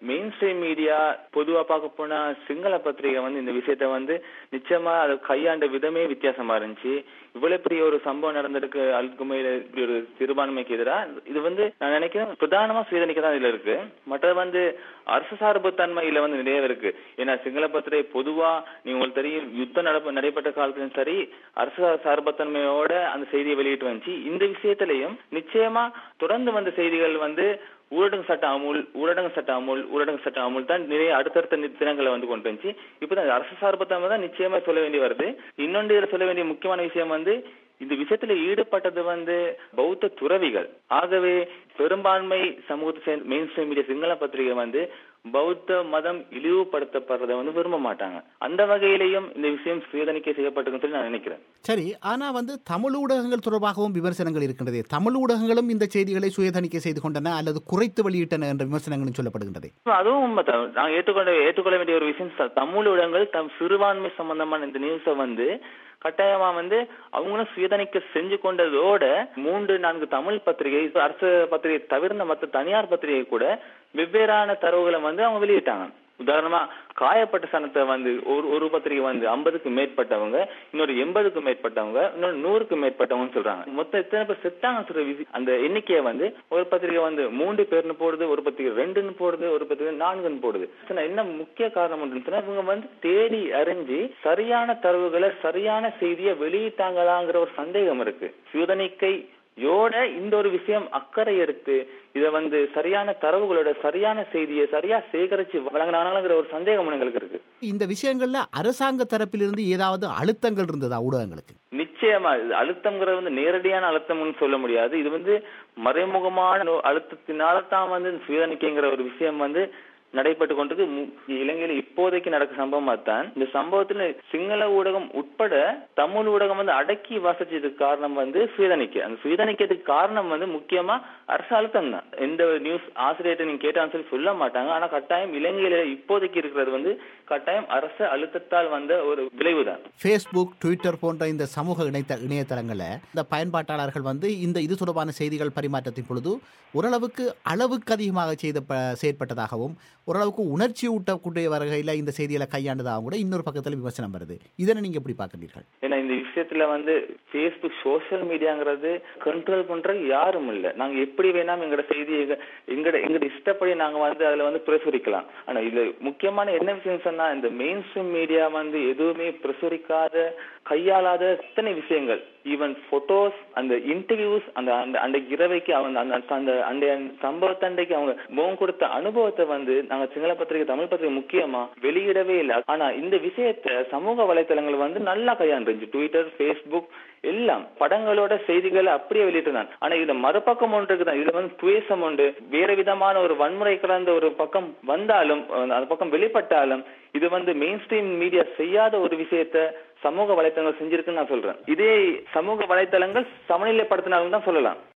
main stream media பொதுவா பார்க்க போனா சிங்கள பத்திரிகை வந்து இந்த விஷயத்த வந்து நிச்சயமா அதை கையாண்ட விதமே வித்தியாசமா இருந்துச்சு இவ்வளவு பெரிய ஒரு சம்பவம் நடந்திருக்கு அல்குமையில இப்படி ஒரு சிறுபான்மைக்கு எதிராக இது வந்து நான் நினைக்கிறேன் பிரதானமா சுயதனிக்க தான் இதுல இருக்கு மற்றது வந்து அரசு சார்பு தன்மையில வந்து நிறைய இருக்கு ஏன்னா சிங்கள பத்திரிகை பொதுவா நீங்க உங்களுக்கு தெரியும் யுத்தம் நடப்ப நடைபெற்ற காலத்திலும் சரி அரசு சார்பத்தன்மையோட அந்த செய்தியை வெளியிட்டு வந்துச்சு இந்த விஷயத்திலையும் நிச்சயமா தொடர்ந்து வந்த செய்திகள் வந்து ஊரடங்கு சட்ட அமுல் ஊரடங்கு சட்ட அமுல் ஊரடங்கு சட்ட அமுல் தான் நிறைய அடுத்தடுத்த நி- தினங்களை வந்து கொண்டு வந்துச்சு இப்பதான் அரசு சார்பத்தன்மை தான் நிச்சயமா சொல்ல வேண்டி வருது இன்னொன்று இதுல சொல்ல வேண்டிய முக்கியமான விஷயம் வந்து இந்த விஷயத்துல ஈடுபட்டது வந்து பௌத்த துறவிகள் ஆகவே பெரும்பான்மை சமூகத்தை சேர்ந்த மெயின் ஸ்ட்ரீம் மீடியா சிங்கள பத்திரிகை வந்து பௌத்த மதம் இழிவுபடுத்தப்படுறதை வந்து விரும்ப மாட்டாங்க அந்த வகையிலையும் இந்த விஷயம் சுயதணிக்கை செய்யப்பட்டிருக்குன்னு சொல்லி நான் நினைக்கிறேன் சரி ஆனா வந்து தமிழ் ஊடகங்கள் தொடர்பாகவும் விமர்சனங்கள் இருக்கின்றது தமிழ் ஊடகங்களும் இந்த செய்திகளை சுயதணிக்கை செய்து கொண்டன அல்லது குறைத்து வெளியிட்டன என்ற விமர்சனங்களும் சொல்லப்படுகின்றது அதுவும் உண்மைதான் நான் ஏற்றுக்கொண்ட ஏற்றுக்கொள்ள வேண்டிய ஒரு விஷயம் ச- தமிழ் ஊடகங்கள் தம் சிறுபான்மை சம்பந்தமான இந்த நியூஸை வந்து கட்டாயமா வந்து அவங்களும் சுயதணிக்க செஞ்சு கொண்டதோட மூன்று நான்கு தமிழ் பத்திரிகை அரசு பத்திரிகை தவிர்ந்த மற்ற தனியார் பத்திரிகை கூட வெவ்வேறான தரவுகளை வந்து அவங்க வெளியிட்டாங்க உதாரணமா காயப்பட்ட சனத்தை வந்து ஒரு ஒரு பத்திரிகை வந்து ஐம்பதுக்கு மேற்பட்டவங்க இன்னொரு எண்பதுக்கு மேற்பட்டவங்க இன்னொரு நூறுக்கு மேற்பட்டவங்க சொல்றாங்க மொத்தம் எத்தனை பேர் செத்தாங்க சொல்ற விசி அந்த எண்ணிக்கையை வந்து ஒரு பத்திரிகை வந்து மூன்று பேர்னு போடுது ஒரு பத்திரிகை ரெண்டுன்னு போடுது ஒரு பத்திரிகை நான்குன்னு போடுது சரி, என்ன முக்கிய காரணம் ஒன்றுன்னு சொன்னா இவங்க வந்து தேடி அறிஞ்சு சரியான தரவுகளை சரியான செய்தியை வெளியிட்டாங்களாங்கிற ஒரு சந்தேகம் இருக்கு சுயதணிக்கை யோட இந்த ஒரு விஷயம் அக்கறை எடுத்து இத வந்து சரியான தரவுகளோட சரியான செய்தியை சரியா சேகரிச்சு வழங்கினாங்கிற ஒரு சந்தேகம் எங்களுக்கு இருக்கு இந்த விஷயங்கள்ல அரசாங்க தரப்பிலிருந்து ஏதாவது அழுத்தங்கள் இருந்ததா ஊடகங்களுக்கு நிச்சயமா இது அழுத்தம்ங்கிறது வந்து நேரடியான அழுத்தம்னு சொல்ல முடியாது இது வந்து மறைமுகமான ஒரு அழுத்தத்தினால தான் வந்து இந்த சுயதணிக்கைங்கிற ஒரு விஷயம் வந்து நடைபெற்று கொண்டிருக்கு மு- இலங்கையில இப்போதைக்கு நடக்க சம்பவமா தான் இந்த சம்பவத்துல சிங்கள ஊடகம் உட்பட தமிழ் ஊடகம் வந்து அடக்கி வாசிச்சதுக்கு காரணம் வந்து சுயதணிக்கை அந்த சுயதணிக்கிறதுக்கு காரணம் வந்து முக்கியமா அரசு அழுத்தம் தான் எந்த நியூஸ் ஆசிரியர்கிட்ட நீங்க கேட்டான்னு சொல்லி சொல்ல மாட்டாங்க ஆனா கட்டாயம் இலங்கையில இப்போதைக்கு இருக்கிறது வந்து கட்டாயம் அரசு அழுத்தத்தால் வந்த ஒரு விளைவுதான் ஃபேஸ்புக் ட்விட்டர் போன்ற இந்த சமூக இணைத்த இணையதளங்களை இந்த பயன்பாட்டாளர்கள் வந்து இந்த இது தொடர்பான செய்திகள் பரிமாற்றத்தின் பொழுது ஓரளவுக்கு அளவுக்கு அதிகமாக செய்த ப- செயற்பட்டதாகவும் ஓரளவுக்கு உணர்ச்சி ஊட்டக்கூடிய வகையில் இந்த செய்திகளை கையாண்டதாகவும் கூட இன்னொரு பக்கத்தில் விமர்சனம் வருது இதனை நீங்க எப்படி பார்க்கிறீர்கள் ஏன்னா இந்த விஷயத்துல வந்து Facebook சோஷியல் மீடியாங்கிறது கண்ட்ரோல் பண்ற யாரும் இல்ல நாங்க எப்படி வேணாம் எங்கட செய்தியை எங்க- எங்கட எங்கட இஷ்டப்படி நாங்க வந்து அதுல வந்து பிரசுரிக்கலாம் ஆனா இதுல முக்கியமான என்ன விஷயம் சொன்னா இந்த மெயின் ஸ்ட்ரீம் மீடியா வந்து எதுவுமே பிரசுரிக்காத கையாளாத எத்தனை விஷயங்கள் ஈவன் போட்டோஸ் அந்த இன்டர்வியூஸ் அந்த அந்த அந்த இரவைக்கு அவங்க அந்த அந்த அந்த சம்பவத்தண்டைக்கு அவங்க முகம் கொடுத்த அனுபவத்தை வந்து நாங்க சிங்கள பத்திரிகை தமிழ் பத்திரிகை முக்கியமா வெளியிடவே இல்லை ஆனா இந்த விஷயத்த சமூக வலைத்தளங்கள் வந்து நல்லா கையாண்டுருந்துச்சு ட்விட்டர் ஃபேஸ்புக் எல்லாம் படங்களோட செய்திகளை அப்படியே வெளியிட்டுதான் ஆனா இதுல மறுபக்கம் ஒன்று இருக்குதான் இதுல வந்து துவேஷம் உண்டு வேற விதமான ஒரு வன்முறை கலந்த ஒரு பக்கம் வந்தாலும் அஹ் அந்த பக்கம் வெளிப்பட்டாலும் இது வந்து மெயின் ஸ்ட்ரீம் மீடியா செய்யாத ஒரு விஷயத்த சமூக வலைத்தளங்கள் செஞ்சிருக்குன்னு நான் சொல்றேன் இதே சமூக வலைத்தளங்கள் சமநிலைப்படுத்தினாலும் தான் சொல்லலாம்